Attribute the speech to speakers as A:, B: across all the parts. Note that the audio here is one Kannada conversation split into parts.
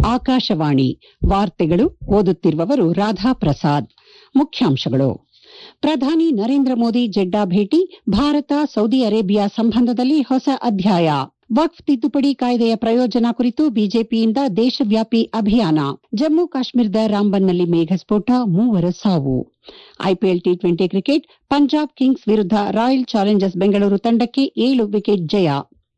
A: ಆಕಾಶವಾಣಿ ವಾರ್ತೆಗಳು ಓದುತ್ತಿರುವವರು ರಾಧಾ ಪ್ರಸಾದ್ ಮುಖ್ಯಾಂಶಗಳು ಪ್ರಧಾನಿ ನರೇಂದ್ರ ಮೋದಿ ಜೆಡ್ಡಾ ಭೇಟಿ ಭಾರತ ಸೌದಿ ಅರೇಬಿಯಾ ಸಂಬಂಧದಲ್ಲಿ ಹೊಸ ಅಧ್ಯಾಯ ವಕ್ಫ್ ತಿದ್ದುಪಡಿ ಕಾಯ್ದೆಯ ಪ್ರಯೋಜನ ಕುರಿತು ಬಿಜೆಪಿಯಿಂದ ದೇಶವ್ಯಾಪಿ ಅಭಿಯಾನ ಜಮ್ಮು ಕಾಶ್ಮೀರದ ರಾಂಬನ್ನಲ್ಲಿ ಮೇಘಸ್ಫೋಟ ಮೂವರ ಸಾವು IPL T twenty cricket Punjab Kings ವಿರುದ್ಧ ರಾಯಲ್ ಚಾಲೆಂಜರ್ಸ್ ಬೆಂಗಳೂರು ತಂಡಕ್ಕೆ ಏಳು ವಿಕೆಟ್ ಜಯ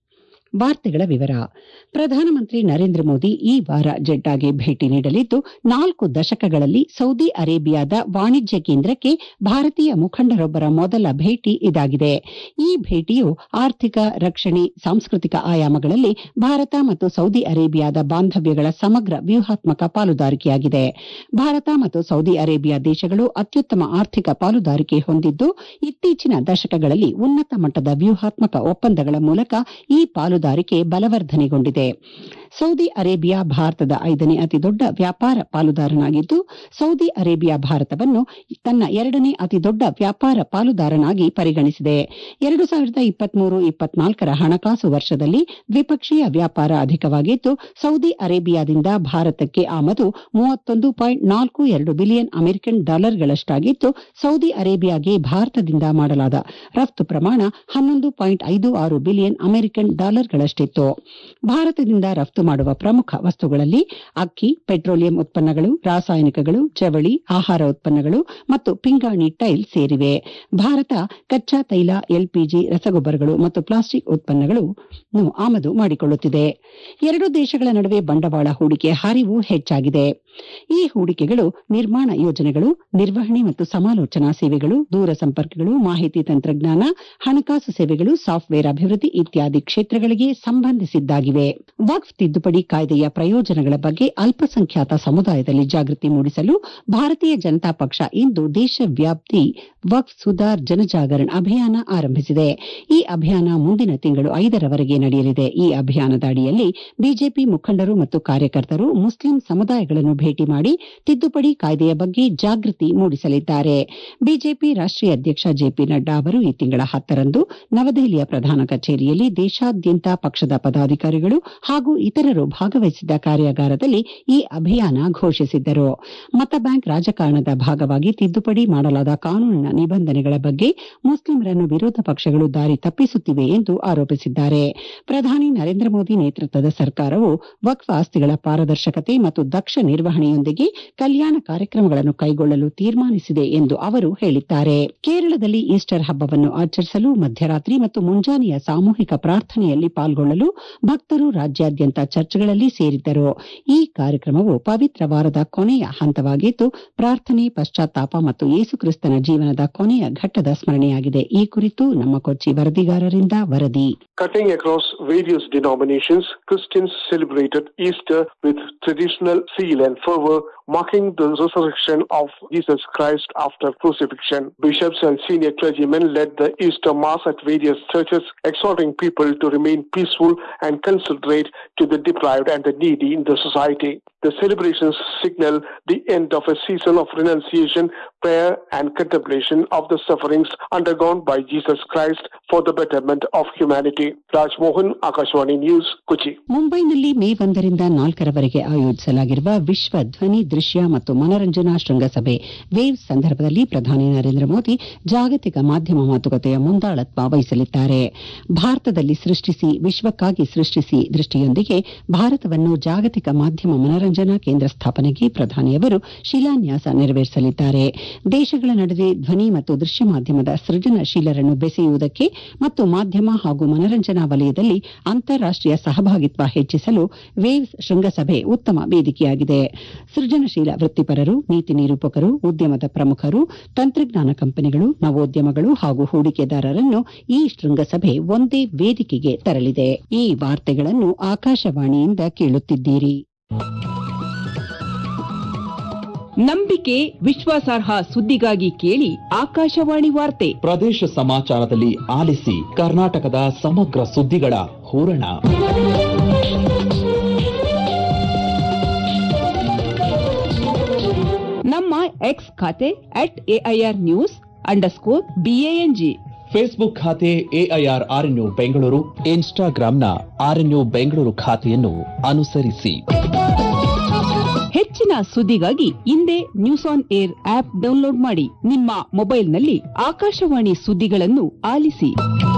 A: ವಾರ್ತೆಗಳ ವಿವರ ಪ್ರಧಾನಮಂತ್ರಿ ನರೇಂದ್ರ ಮೋದಿ ಈ ವಾರ ಜೆಡ್ಡಾಗೆ ಭೇಟಿ ನೀಡಲಿದ್ದು ನಾಲ್ಕು ದಶಕಗಳಲ್ಲಿ ಸೌದಿ ಅರೇಬಿಯಾದ ವಾಣಿಜ್ಯ ಕೇಂದ್ರಕ್ಕೆ ಭಾರತೀಯ ಮುಖಂಡರೊಬ್ಬರ ಮೊದಲ ಭೇಟಿ ಇದಾಗಿದೆ ಈ ಭೇಟಿಯು ಆರ್ಥಿಕ ರಕ್ಷಣೆ ಸಾಂಸ್ಕೃತಿಕ ಆಯಾಮಗಳಲ್ಲಿ ಭಾರತ ಮತ್ತು ಸೌದಿ ಅರೇಬಿಯಾದ ಬಾಂಧವ್ಯಗಳ ಸಮಗ್ರ ವ್ಯೂಹಾತ್ಮಕ ಪಾಲುದಾರಿಕೆಯಾಗಿದೆ ಭಾರತ ಮತ್ತು ಸೌದಿ ಅರೇಬಿಯಾ ದೇಶಗಳು ಅತ್ಯುತ್ತಮ ಆರ್ಥಿಕ ಪಾಲುದಾರಿಕೆ ಹೊಂದಿದ್ದು ಇತ್ತೀಚಿನ ದಶಕಗಳಲ್ಲಿ ಉನ್ನತ ಮಟ್ಟದ ವ್ಯೂಹಾತ್ಮಕ ಒಪ್ಪಂದಗಳ ಮೂಲಕ ಈ ಪಾಲುದಾರಿಕೆ ಬಲವರ್ಧನೆಗೊಂಡಿದೆ ಸೌದಿ ಅರೇಬಿಯಾ ಭಾರತದ ಐದನೇ ಅತಿದೊಡ್ಡ ವ್ಯಾಪಾರ ಪಾಲುದಾರನಾಗಿದ್ದು ಸೌದಿ ಅರೇಬಿಯಾ ಭಾರತವನ್ನು ತನ್ನ ಎರಡನೇ ಅತಿದೊಡ್ಡ ವ್ಯಾಪಾರ ಪಾಲುದಾರನಾಗಿ ಪರಿಗಣಿಸಿದೆ ಎರಡು ಸಾವಿರದ ಇಪ್ಪತ್ಮೂರು ಇಪ್ಪತ್ನಾಲ್ಕರ ಹಣಕಾಸು ವರ್ಷದಲ್ಲಿ ದ್ವಿಪಕ್ಷೀಯ ವ್ಯಾಪಾರ ಅಧಿಕವಾಗಿದ್ದು ಸೌದಿ ಅರೇಬಿಯಾದಿಂದ ಭಾರತಕ್ಕೆ ಆಮದು ಮೂವತ್ತೊಂದು ಪಾಯಿಂಟ್ ನಾಲ್ಕು ಎರಡು ಬಿಲಿಯನ್ ಅಮೆರಿಕನ್ ಡಾಲರ್ಗಳಷ್ಟಾಗಿದ್ದು ಸೌದಿ ಅರೇಬಿಯಾಗೆ ಭಾರತದಿಂದ ಮಾಡಲಾದ ರಫ್ತು ಪ್ರಮಾಣ ಹನ್ನೊಂದು ಪಾಯಿಂಟ್ ಐದು ಆರು ಬಿಲಿಯನ್ ಅಮೆರಿಕನ್ ಡಾಲರ್ಗಳಷ್ಟಿತ್ತು ಭಾರತದಿಂದ ರಫ್ತು ಮಾಡುವ ಪ್ರಮುಖ ವಸ್ತುಗಳಲ್ಲಿ ಅಕ್ಕಿ ಪೆಟ್ರೋಲಿಯಂ ಉತ್ಪನ್ನಗಳು ರಾಸಾಯನಿಕಗಳು ಜವಳಿ ಆಹಾರ ಉತ್ಪನ್ನಗಳು ಮತ್ತು ಪಿಂಗಾಣಿ ಟೈಲ್ ಸೇರಿವೆ ಭಾರತ ಕಚ್ಚಾ ತೈಲ ಎಲ್ಪಿಜಿ ರಸಗೊಬ್ಬರಗಳು ಮತ್ತು ಪ್ಲಾಸ್ಟಿಕ್ ಉತ್ಪನ್ನಗಳನ್ನು ಆಮದು ಮಾಡಿಕೊಳ್ಳುತ್ತಿದೆ ಎರಡು ದೇಶಗಳ ನಡುವೆ ಬಂಡವಾಳ ಹೂಡಿಕೆ ಹರಿವು ಹೆಚ್ಚಾಗಿದೆ ಈ ಹೂಡಿಕೆಗಳು ನಿರ್ಮಾಣ ಯೋಜನೆಗಳು ನಿರ್ವಹಣೆ ಮತ್ತು ಸಮಾಲೋಚನಾ ಸೇವೆಗಳು ದೂರ ಸಂಪರ್ಕಗಳು ಮಾಹಿತಿ ತಂತ್ರಜ್ಞಾನ ಹಣಕಾಸು ಸೇವೆಗಳು ಸಾಫ್ಟ್ವೇರ್ ಅಭಿವೃದ್ಧಿ ಇತ್ಯಾದಿ ಕ್ಷೇತ್ರಗಳಿಗೆ ಸಂಬಂಧಿಸಿದ್ದಾಗಿವೆ ವಕ್ಫ್ ತಿದ್ದುಪಡಿ ಕಾಯ್ದೆಯ ಪ್ರಯೋಜನಗಳ ಬಗ್ಗೆ ಅಲ್ಪಸಂಖ್ಯಾತ ಸಮುದಾಯದಲ್ಲಿ ಜಾಗೃತಿ ಮೂಡಿಸಲು ಭಾರತೀಯ ಜನತಾ ಪಕ್ಷ ಇಂದು ದೇಶವ್ಯಾಪಿ ವಕ್ಫ್ ಸುಧಾರ್ ಜನಜಾಗರಣ್ ಅಭಿಯಾನ ಆರಂಭಿಸಿದೆ ಈ ಅಭಿಯಾನ ಮುಂದಿನ ತಿಂಗಳು ಐದರವರೆಗೆ ನಡೆಯಲಿದೆ ಈ ಅಭಿಯಾನದ ಅಡಿಯಲ್ಲಿ ಬಿಜೆಪಿ ಮುಖಂಡರು ಮತ್ತು ಕಾರ್ಯಕರ್ತರು ಮುಸ್ಲಿಂ ಸಮುದಾಯಗಳನ್ನು ಭೇಟಿ ಮಾಡಿ ತಿದ್ದುಪಡಿ ಕಾಯ್ದೆಯ ಬಗ್ಗೆ ಜಾಗೃತಿ ಮೂಡಿಸಲಿದ್ದಾರೆ ಬಿಜೆಪಿ ರಾಷ್ಟೀಯ ಅಧ್ಯಕ್ಷ ಜೆಪಿ ನಡ್ಡಾ ಅವರು ಈ ತಿಂಗಳ ಹತ್ತರಂದು ನವದೆಹಲಿಯ ಪ್ರಧಾನ ಕಚೇರಿಯಲ್ಲಿ ದೇಶಾದ್ಯಂತ ಪಕ್ಷದ ಪದಾಧಿಕಾರಿಗಳು ಹಾಗೂ ಇತರರು ಭಾಗವಹಿಸಿದ್ದ ಕಾರ್ಯಾಗಾರದಲ್ಲಿ ಈ ಅಭಿಯಾನ ಘೋಷಿಸಿದ್ದರು ಮತ ಬ್ಯಾಂಕ್ ರಾಜಕಾರಣದ ಭಾಗವಾಗಿ ತಿದ್ದುಪಡಿ ಮಾಡಲಾದ ಕಾನೂನಿನ ನಿಬಂಧನೆಗಳ ಬಗ್ಗೆ ಮುಸ್ಲಿಮರನ್ನು ವಿರೋಧ ಪಕ್ಷಗಳು ದಾರಿ ತಪ್ಪಿಸುತ್ತಿವೆ ಎಂದು ಆರೋಪಿಸಿದ್ದಾರೆ ಪ್ರಧಾನಿ ನರೇಂದ್ರ ಮೋದಿ ನೇತೃತ್ವದ ಸರ್ಕಾರವು ವಕ್ಫ್ ಆಸ್ತಿಗಳ ಪಾರದರ್ಶಕತೆ ಮತ್ತು ದಕ್ಷ ನಿರ್ವಹಣೆಯೊಂದಿಗೆ ಕಲ್ಯಾಣ ಕಾರ್ಯಕ್ರಮಗಳನ್ನು ಕೈಗೊಳ್ಳಲು ತೀರ್ಮಾನಿಸಿದೆ ಎಂದು ಅವರು ಹೇಳಿದ್ದಾರೆ ಕೇರಳದಲ್ಲಿ ಈಸ್ಟರ್ ಹಬ್ಬವನ್ನು ಆಚರಿಸಲು ಮಧ್ಯರಾತ್ರಿ ಮತ್ತು ಮುಂಜಾನೆಯ ಸಾಮೂಹಿಕ ಪ್ರಾರ್ಥನೆಯಲ್ಲಿ ಪಾಲ್ಗೊಳ್ಳಲು ಭಕ್ತರು ರಾಜ್ಯಾದ್ಯಂತ ಚರ್ಚ್ಗಳಲ್ಲಿ ಸೇರಿದ್ದರು ಈ ಕಾರ್ಯಕ್ರಮವು ಪವಿತ್ರ ವಾರದ ಕೊನೆಯ ಹಂತವಾಗಿದ್ದು ಪ್ರಾರ್ಥನೆ ಪಶ್ಚಾತ್ತಾಪ ಮತ್ತು ಯೇಸುಕ್ರಿಸ್ತನ ಜೀವನದ ಕೊನೆಯ ಘಟ್ಟದ ಸ್ಮರಣೆಯಾಗಿದೆ ಈ ಕುರಿತು ನಮ್ಮ ಕೊಚ್ಚಿ ವರದಿಗಾರರಿಂದ ವರದಿ
B: Cutting across various denominations, Christians celebrated Easter with traditional zeal and fervor, marking the resurrection of Jesus Christ after crucifixion. Bishops and senior clergymen led the Easter Mass at various churches, exhorting people to remain peaceful and considerate to the deprived and the needy in the society. The celebrations signal the end of a season of renunciation, prayer, and contemplation of the sufferings undergone by Jesus Christ for the betterment of humanity. Raj Mohan, Akashwani News, Kochi.
A: ಮುಂಬೈನಲ್ಲಿ ಮೇ ಒಂದರಿಂದ ನಾಲ್ಕರವರೆಗೆ ಆಯೋಜಿಸಲಾಗಿರುವ ವಿಶ್ವ ಧ್ವನಿ ದೃಶ್ಯ ಮತ್ತು ಮನರಂಜನಾ ಶೃಂಗಸಭೆ ವೇವ್ಸ್ ಸಂದರ್ಭದಲ್ಲಿ ಪ್ರಧಾನಿ ನರೇಂದ್ರ ಮೋದಿ ಜಾಗತಿಕ ಮಾಧ್ಯಮ ಮಾತುಕತೆಯ ಮುಂದಾಳತ್ವ ವಹಿಸಲಿದ್ದಾರೆ ಭಾರತದಲ್ಲಿ ಸೃಷ್ಟಿಸಿ ವಿಶ್ವಕ್ಕಾಗಿ ಸೃಷ್ಟಿಸಿ ದೃಷ್ಟಿಯೊಂದಿಗೆ ಭಾರತವನ್ನು ಜಾಗತಿಕ ಮಾಧ್ಯಮ ಮನರಂಜನಾ ಕೇಂದ್ರ ಸ್ಥಾಪನೆಗೆ ಪ್ರಧಾನಿಯವರು ಶಿಲಾನ್ಯಾಸ ನೆರವೇರಿಸಲಿದ್ದಾರೆ ದೇಶಗಳ ನಡುವೆ ಧ್ವನಿ ಮತ್ತು ದೃಶ್ಯ ಮಾಧ್ಯಮದ ಸೃಜನಶೀಲರನ್ನು ಬೆಸೆಯುವುದಕ್ಕೆ ಮತ್ತು ಮಾಧ್ಯಮ ಹಾಗೂ ಮನರಂಜನಾ ವಲಯದಲ್ಲಿ ಅಂತಾರಾಷ್ಟೀಯ ಸಹಭಾಗಿತ್ವ ಹೆಚ್ಚಿಸಲು ವೇವ್ಸ್ ಶೃಂಗಸಭೆ ಉತ್ತಮ ವೇದಿಕೆಯಾಗಿದೆ ಸೃಜನಶೀಲ ವೃತ್ತಿಪರರು ನೀತಿ ನಿರೂಪಕರು ಉದ್ಯಮದ ಪ್ರಮುಖರು ತಂತ್ರಜ್ಞಾನ ಕಂಪನಿಗಳು ನವೋದ್ಯಮಗಳು ಹಾಗೂ ಹೂಡಿಕೆದಾರರನ್ನು ಈ ಶೃಂಗಸಭೆ ಒಂದೇ ವೇದಿಕೆಗೆ ತರಲಿದೆ ಈ ವಾರ್ತೆಗಳನ್ನು ಆಕಾಶವಾಣಿಯಿಂದ ಕೇಳುತ್ತಿದ್ದೀರಿ
C: ನಂಬಿಕೆ ವಿಶ್ವಾಸಾರ್ಹ ಸುದ್ದಿಗಾಗಿ ಕೇಳಿ ಆಕಾಶವಾಣಿ ವಾರ್ತೆ
D: ಪ್ರದೇಶ ಸಮಾಚಾರದಲ್ಲಿ ಆಲಿಸಿ ಕರ್ನಾಟಕದ ಸಮಗ್ರ ಸುದ್ದಿಗಳ ಹೂರಣ
C: ನಮ್ಮ ಎಕ್ಸ್ ಖಾತೆ at A I R news underscore B A N G
D: Facebook ಖಾತೆ ಎಐಆರ್ ಆರ್ಎನ್ಯು ಬೆಂಗಳೂರು ಇನ್ಸ್ಟಾಗ್ರಾಂನ ಆರ್ಎನ್ಯು ಬೆಂಗಳೂರು ಖಾತೆಯನ್ನು ಅನುಸರಿಸಿ
C: ಹೆಚ್ಚಿನ ಸುದ್ದಿಗಾಗಿ ಹಿಂದೆ news on air app download ಮಾಡಿ ನಿಮ್ಮ ಮೊಬೈಲ್ನಲ್ಲಿ ಆಕಾಶವಾಣಿ ಸುದ್ದಿಗಳನ್ನು ಆಲಿಸಿ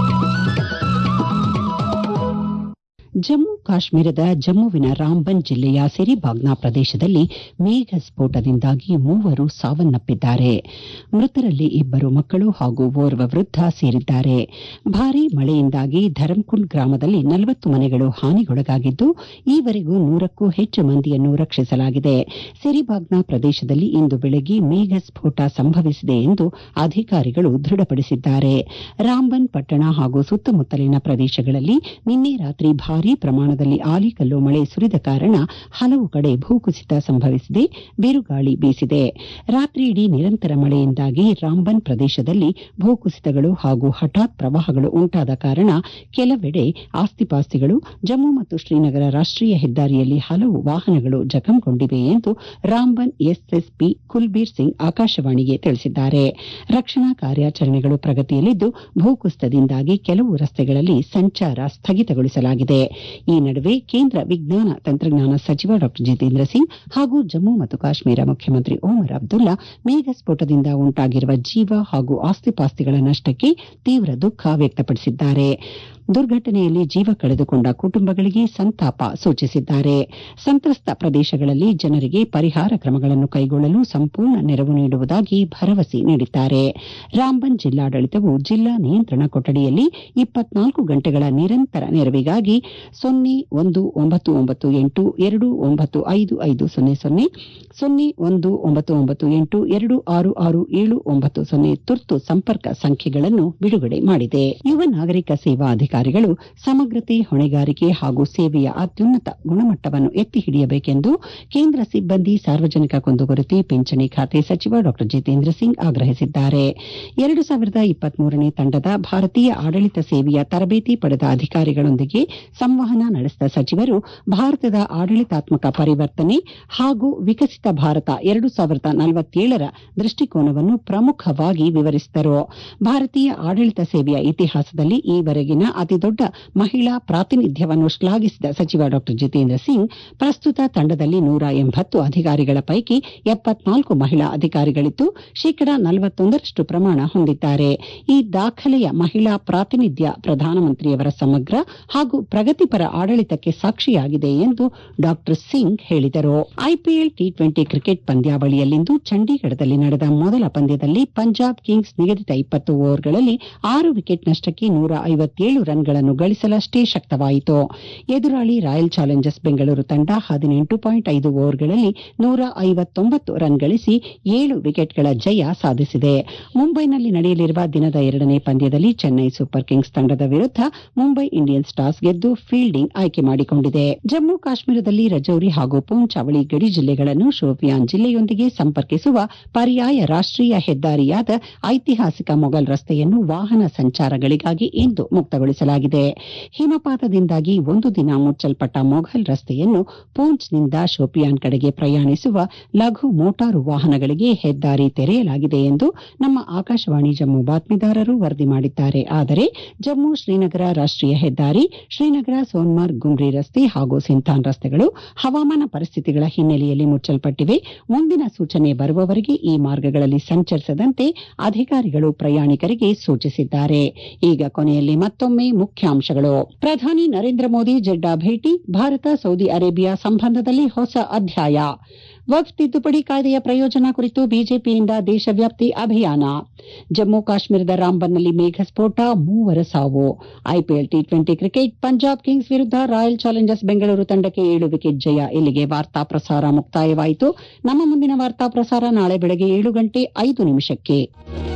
A: ಜಮ್ಮು ಕಾಶ್ಮೀರದ ಜಮ್ಮುವಿನ ರಾಂಬನ್ ಜಿಲ್ಲೆಯ ಸಿರಿಬಾಗ್ನಾ ಪ್ರದೇಶದಲ್ಲಿ ಮೇಘ ಸ್ಫೋಟದಿಂದಾಗಿ ಮೂವರು ಸಾವನ್ನಪ್ಪಿದ್ದಾರೆ ಮೃತರಲ್ಲಿ ಇಬ್ಬರು ಮಕ್ಕಳು ಹಾಗೂ ಓರ್ವ ವೃದ್ಧ ಸೇರಿದ್ದಾರೆ ಭಾರೀ ಮಳೆಯಿಂದಾಗಿ ಧರಂಕುಂಡ್ ಗ್ರಾಮದಲ್ಲಿ ನಲವತ್ತು ಮನೆಗಳು ಹಾನಿಗೊಳಗಾಗಿದ್ದು ಈವರೆಗೂ ನೂರಕ್ಕೂ ಹೆಚ್ಚು ಮಂದಿಯನ್ನು ರಕ್ಷಿಸಲಾಗಿದೆ ಸಿರಿಬಾಗ್ನಾ ಪ್ರದೇಶದಲ್ಲಿ ಇಂದು ಬೆಳಗ್ಗೆ ಮೇಘ ಸ್ಫೋಟ ಸಂಭವಿಸಿದೆ ಎಂದು ಅಧಿಕಾರಿಗಳು ದೃಢಪಡಿಸಿದ್ದಾರೆ ರಾಂಬನ್ ಪಟ್ಟಣ ಹಾಗೂ ಸುತ್ತಮುತ್ತಲಿನ ಪ್ರದೇಶಗಳಲ್ಲಿ ನಿನ್ನೆ ರಾತ್ರಿ ಭಾರೀ ಪ್ರಮಾಣದಲ್ಲಿ ಆಲಿಕಲ್ಲು ಮಳೆ ಸುರಿದ ಕಾರಣ ಹಲವು ಕಡೆ ಭೂಕುಸಿತ ಸಂಭವಿಸಿದೆ ಬಿರುಗಾಳಿ ಬೀಸಿದೆ ರಾತ್ರಿಯಿಡೀ ನಿರಂತರ ಮಳೆಯಿಂದಾಗಿ ರಾಂಬನ್ ಪ್ರದೇಶದಲ್ಲಿ ಭೂಕುಸಿತಗಳು ಹಾಗೂ ಹಠಾತ್ ಪ್ರವಾಹಗಳು ಉಂಟಾದ ಕಾರಣ ಕೆಲವೆಡೆ ಆಸ್ತಿಪಾಸ್ತಿಗಳು ಜಮ್ಮು ಮತ್ತು ಶ್ರೀನಗರ ರಾಷ್ಟೀಯ ಹೆದ್ದಾರಿಯಲ್ಲಿ ಹಲವು ವಾಹನಗಳು ಜಖಂಗೊಂಡಿವೆ ಎಂದು ರಾಂಬನ್ ಎಸ್ಎಸ್ಪಿ ಕುಲ್ಬೀರ್ ಸಿಂಗ್ ಆಕಾಶವಾಣಿಗೆ ತಿಳಿಸಿದ್ದಾರೆ ರಕ್ಷಣಾ ಕಾರ್ಯಾಚರಣೆಗಳು ಪ್ರಗತಿಯಲ್ಲಿದ್ದು ಭೂಕುಸಿತದಿಂದಾಗಿ ಕೆಲವು ರಸ್ತೆಗಳಲ್ಲಿ ಸಂಚಾರ ಸ್ಥಗಿತಗೊಳಿಸಲಾಗಿದೆ ಈ ನಡುವೆ ಕೇಂದ್ರ ವಿಜ್ಞಾನ ತಂತ್ರಜ್ಞಾನ ಸಚಿವ ಡಾ ಜಿತೇಂದ್ರ ಸಿಂಗ್ ಹಾಗೂ ಜಮ್ಮು ಮತ್ತು ಕಾಶ್ಮೀರ ಮುಖ್ಯಮಂತ್ರಿ ಓಮರ್ ಅಬ್ದುಲ್ಲಾ ಮೇಘ ಸ್ಫೋಟದಿಂದ ಉಂಟಾಗಿರುವ ಜೀವ ಹಾಗೂ ಆಸ್ತಿಪಾಸ್ತಿಗಳ ನಷ್ಟಕ್ಕೆ ತೀವ್ರ ದುಃಖ ವ್ಯಕ್ತಪಡಿಸಿದ್ದಾರೆ ದುರ್ಘಟನೆಯಲ್ಲಿ ಜೀವ ಕಳೆದುಕೊಂಡ ಕುಟುಂಬಗಳಿಗೆ ಸಂತಾಪ ಸೂಚಿಸಿದ್ದಾರೆ ಸಂತ್ರಸ್ತ ಪ್ರದೇಶಗಳಲ್ಲಿ ಜನರಿಗೆ ಪರಿಹಾರ ಕ್ರಮಗಳನ್ನು ಕೈಗೊಳ್ಳಲು ಸಂಪೂರ್ಣ ನೆರವು ನೀಡುವುದಾಗಿ ಭರವಸೆ ನೀಡಿದ್ದಾರೆ ರಾಂಬನ್ ಜಿಲ್ಲಾಡಳಿತವು ಜಿಲ್ಲಾ ನಿಯಂತ್ರಣ ಕೊಠಡಿಯಲ್ಲಿ ಇಪ್ಪತ್ನಾಲ್ಕು ಗಂಟೆಗಳ ನಿರಂತರ ನೆರವಿಗಾಗಿ ಸೊನ್ನೆ ಒಂದು ಒಂಬತ್ತು ಒಂಬತ್ತು ಎಂಟು ಎರಡು ಒಂಬತ್ತು ಐದು ಐದು ಸೊನ್ನೆ ಸೊನ್ನೆ ಸೊನ್ನೆ ಒಂದು ಒಂಬತ್ತು ಒಂಬತ್ತು ಎಂಟು ಎರಡು ಆರು ಆರು ಏಳು ಒಂಬತ್ತು ಸೊನ್ನೆ ತುರ್ತು ಸಂಪರ್ಕ ಸಂಖ್ಯೆಗಳನ್ನು ಬಿಡುಗಡೆ ಮಾಡಿದೆ ಯುವ ನಾಗರಿಕ ಸೇವಾ ಅಧಿಕಾರಿಗಳು ಸಮಗ್ರತೆ ಹೊಣೆಗಾರಿಕೆ ಹಾಗೂ ಸೇವೆಯ ಅತ್ಯುನ್ನತ ಗುಣಮಟ್ಟವನ್ನು ಎತ್ತಿ ಹಿಡಿಯಬೇಕೆಂದು ಕೇಂದ್ರ ಸಿಬ್ಬಂದಿ ಸಾರ್ವಜನಿಕ ಕುಂದುಕೊರತೆ ಪಿಂಚಣಿ ಖಾತೆ ಸಚಿವ ಡಾ ಜಿತೇಂದ್ರ ಸಿಂಗ್ ಆಗ್ರಹಿಸಿದ್ದಾರೆ ಎರಡು ಸಾವಿರದ ಇಪ್ಪತ್ಮೂರನೇ ತಂಡದ ಭಾರತೀಯ ಆಡಳಿತ ಸೇವೆಯ ತರಬೇತಿ ಪಡೆದ ಅಧಿಕಾರಿಗಳೊಂದಿಗೆ ಸಂವಹನ ನಡೆಸಿದ ಸಚಿವರು ಭಾರತದ ಆಡಳಿತಾತ್ಮಕ ಪರಿವರ್ತನೆ ಹಾಗೂ ವಿಕಸಿತ ಭಾರತ ಎರಡು ಸಾವಿರದ ನಲವತ್ತೇಳರ ದೃಷ್ಟಿಕೋನವನ್ನು ಪ್ರಮುಖವಾಗಿ ವಿವರಿಸಿದರು ಭಾರತೀಯ ಆಡಳಿತ ಸೇವೆಯ ಇತಿಹಾಸದಲ್ಲಿ ಈವರೆಗಿನ ಅತಿದೊಡ್ಡ ಮಹಿಳಾ ಪ್ರಾತಿನಿಧ್ಯವನ್ನು ಶ್ಲಾಘಿಸಿದ ಸಚಿವ ಡಾ ಜಿತೇಂದ್ರ ಸಿಂಗ್ ಪ್ರಸ್ತುತ ತಂಡದಲ್ಲಿ ನೂರ ಎಂಬತ್ತು ಅಧಿಕಾರಿಗಳ ಪೈಕಿ ಎಪ್ಪತ್ನಾಲ್ಕು ಮಹಿಳಾ ಅಧಿಕಾರಿಗಳಿದ್ದು ಶೇಕಡ ನಲವತ್ತೊಂದರಷ್ಟು ಪ್ರಮಾಣ ಹೊಂದಿದ್ದಾರೆ ಈ ದಾಖಲೆಯ ಮಹಿಳಾ ಪ್ರಾತಿನಿಧ್ಯ ಪ್ರಧಾನಮಂತ್ರಿಯವರ ಸಮಗ್ರ ಹಾಗೂ ಪ್ರಗತಿಪರ ಆಡಳಿತಕ್ಕೆ ಸಾಕ್ಷಿಯಾಗಿದೆ ಎಂದು ಡಾ ಸಿಂಗ್ ಹೇಳಿದರು ಐಪಿಎಲ್ ಟಿ ಟ್ವೆಂಟಿ ಕ್ರಿಕೆಟ್ ಪಂದ್ಯಾವಳಿಯಲ್ಲಿಂದು ಚಂಡೀಗಢದಲ್ಲಿ ನಡೆದ ಮೊದಲ ಪಂದ್ಯದಲ್ಲಿ ಪಂಜಾಬ್ ಕಿಂಗ್ಸ್ ನಿಗದಿತ ಇಪ್ಪತ್ತು ಓವರ್ಗಳಲ್ಲಿ ಆರು ವಿಕೆಟ್ ನಷ್ಟಕ್ಕೆ ನೂರ ಐವತ್ತೇಳು ರನ್ಗಳನ್ನು ಗಳಿಸಲಷ್ಟೇ ಶಕ್ತವಾಯಿತು ಎದುರಾಳಿ ರಾಯಲ್ ಚಾಲೆಂಜರ್ಸ್ ಬೆಂಗಳೂರು ತಂಡ ಹದಿನೆಂಟು ಪಾಯಿಂಟ್ ಐದು ಓವರ್ಗಳಲ್ಲಿ ನೂರ ಐವತ್ತೊಂಬತ್ತು ರನ್ ಗಳಿಸಿ ಏಳು ವಿಕೆಟ್ಗಳ ಜಯ ಸಾಧಿಸಿದೆ ಮುಂಬೈನಲ್ಲಿ ನಡೆಯಲಿರುವ ದಿನದ ಎರಡನೇ ಪಂದ್ಯದಲ್ಲಿ ಚೆನ್ನೈ ಸೂಪರ್ ಕಿಂಗ್ಸ್ ತಂಡದ ವಿರುದ್ಧ ಮುಂಬೈ ಇಂಡಿಯನ್ಸ್ ಟಾಸ್ ಗೆದ್ದು ಫೀಲ್ಡಿಂಗ್ ಆಯ್ಕೆ ಮಾಡಿಕೊಂಡಿದೆ ಜಮ್ಮು ಕಾಶ್ಮೀರದಲ್ಲಿ ರಜೌರಿ ಹಾಗೂ ಪೂಂಚ್ ಅವಳಿ ಗಡಿ ಜಿಲ್ಲೆಗಳನ್ನು ಶೋಪಿಯಾನ್ ಜಿಲ್ಲೆಯೊಂದಿಗೆ ಸಂಪರ್ಕಿಸುವ ಪರ್ಯಾಯ ರಾಷ್ಟೀಯ ಹೆದ್ದಾರಿಯಾದ ಐತಿಹಾಸಿಕ ಮೊಘಲ್ ರಸ್ತೆಯನ್ನು ವಾಹನ ಸಂಚಾರಗಳಿಗಾಗಿ ಇಂದು ಮುಕ್ತಗೊಳಿಸಲಾಗಿದೆ ಹಿಮಪಾತದಿಂದಾಗಿ ಒಂದು ದಿನ ಮುಚ್ಚಲ್ಪಟ್ಟ ಮೊಘಲ್ ರಸ್ತೆಯನ್ನು ಪೂಂಚ್ನಿಂದ ಶೋಪಿಯಾನ್ ಕಡೆಗೆ ಪ್ರಯಾಣಿಸುವ ಲಘು ಮೋಟಾರು ವಾಹನಗಳಿಗೆ ಹೆದ್ದಾರಿ ತೆರೆಯಲಾಗಿದೆ ಎಂದು ನಮ್ಮ ಆಕಾಶವಾಣಿ ಜಮ್ಮು ಬಾತ್ಮೀದಾರರು ವರದಿ ಮಾಡಿದ್ದಾರೆ ಆದರೆ ಜಮ್ಮು ಶ್ರೀನಗರ ರಾಷ್ಟೀಯ ಹೆದ್ದಾರಿ ಶ್ರೀನಗರ ಸೋನ್ಮಾರ್ಗ್ ಗುಮ್ರಿ ರಸ್ತೆ ಹಾಗೂ ಸಿಂಥಾನ್ ರಸ್ತೆಗಳು ಹವಾಮಾನ ಪರಿಸ್ಥಿತಿಗಳ ಹಿನ್ನೆಲೆಯಲ್ಲಿ ಮುಚ್ಚಲ್ಪಟ್ಟಿವೆ ಮುಂದಿನ ಸೂಚನೆ ಬರುವವರೆಗೆ ಈ ಮಾರ್ಗಗಳಲ್ಲಿ ಸಂಚರಿಸದಂತೆ ಅಧಿಕಾರಿಗಳು ಪ್ರಯಾಣಿಕರಿಗೆ ಸೂಚಿಸಿದ್ದಾರೆ ಈಗ ಕೊನೆಯಲ್ಲಿ ಮತ್ತೊಮ್ಮೆ ಮುಖ್ಯಾಂಶಗಳು ಪ್ರಧಾನಿ ನರೇಂದ್ರ ಮೋದಿ ಜೆಡ್ಡಾ ಭೇಟಿ ಭಾರತ ಸೌದಿ ಅರೇಬಿಯಾ ಸಂಬಂಧದಲ್ಲಿ ಹೊಸ ಅಧ್ಯಾಯ ವಕ್ಫ್ ತಿದ್ದುಪಡಿ ಕಾಯ್ದೆಯ ಪ್ರಯೋಜನ ಕುರಿತು ಬಿಜೆಪಿಯಿಂದ ದೇಶವ್ಯಾಪಿ ಅಭಿಯಾನ ಜಮ್ಮು ಕಾಶ್ಮೀರದ ರಾಂಬನ್ನಲ್ಲಿ ಮೇಘಸ್ಫೋಟ ಮೂವರ ಸಾವು IPL T twenty cricket Punjab Kings ವಿರುದ್ಧ ರಾಯಲ್ ಚಾಲೆಂಜರ್ಸ್ ಬೆಂಗಳೂರು ತಂಡಕ್ಕೆ ಏಳು ವಿಕೆಟ್ ಜಯ ಇಲ್ಲಿಗೆ ವಾರ್ತಾ ಪ್ರಸಾರ ಮುಕ್ತಾಯವಾಯಿತು ನಮ್ಮ ಮುಂದಿನ ವಾರ್ತಾ ಪ್ರಸಾರ ನಾಳೆ ಬೆಳಗ್ಗೆ ಏಳು ಗಂಟೆ ಐದು ನಿಮಿಷಕ್ಕೆ